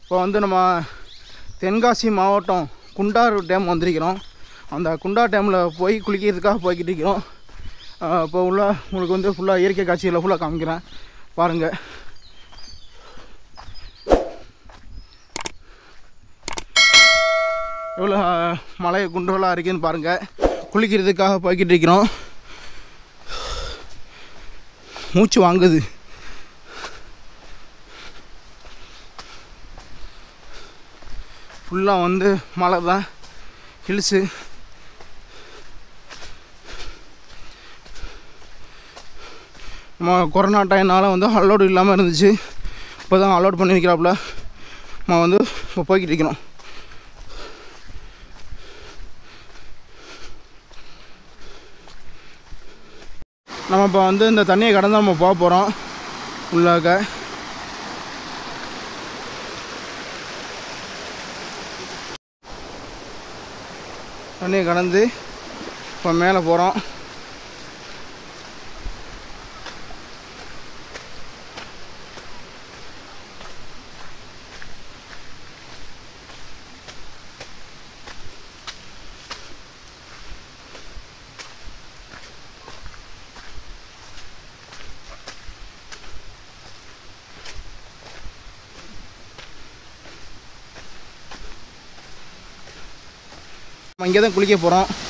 இப்போ வந்து நம்ம தென்காசி மாவட்டம் குண்டாறு டேம் வந்திருக்கிறோம் அந்த குண்டா டேமில் போய் குளிக்கிறதுக்காக போய்கிட்டு இருக்கிறோம் ஆஹ் இப்போ உள்ள உங்களுக்கு வந்து ஃபுல்லாக இயற்கை காட்சிகளை ஃபுல்லாக காமிக்கிறேன் பாருங்கள் எவ்வளோ ஆஹ், மலை குண்டுகளாக இருக்குன்னு பாருங்கள் குளிக்கிறதுக்காக போய்கிட்டு இருக்கிறோம் மூச்சு வாங்குது ஃபுல்லாக வந்து மலை தான் ஹில்ஸு நம்ம கொரோனா டைம்னால வந்து அலோடு இல்லாமல் இருந்துச்சு இப்போ தான் அலோட் பண்ணி வைக்கிறாப்புல நம்ம வந்து இப்போ போய்கிட்டு இருக்கிறோம் நம்ம இப்போ வந்து இந்த தண்ணியை கடந்து நம்ம போக போகிறோம் உள்ளாக்க தண்ணியை கடந்து இப்போ மேலே போகிறோம் நம்ம இங்கே தான் குளிக்க போகிறோம்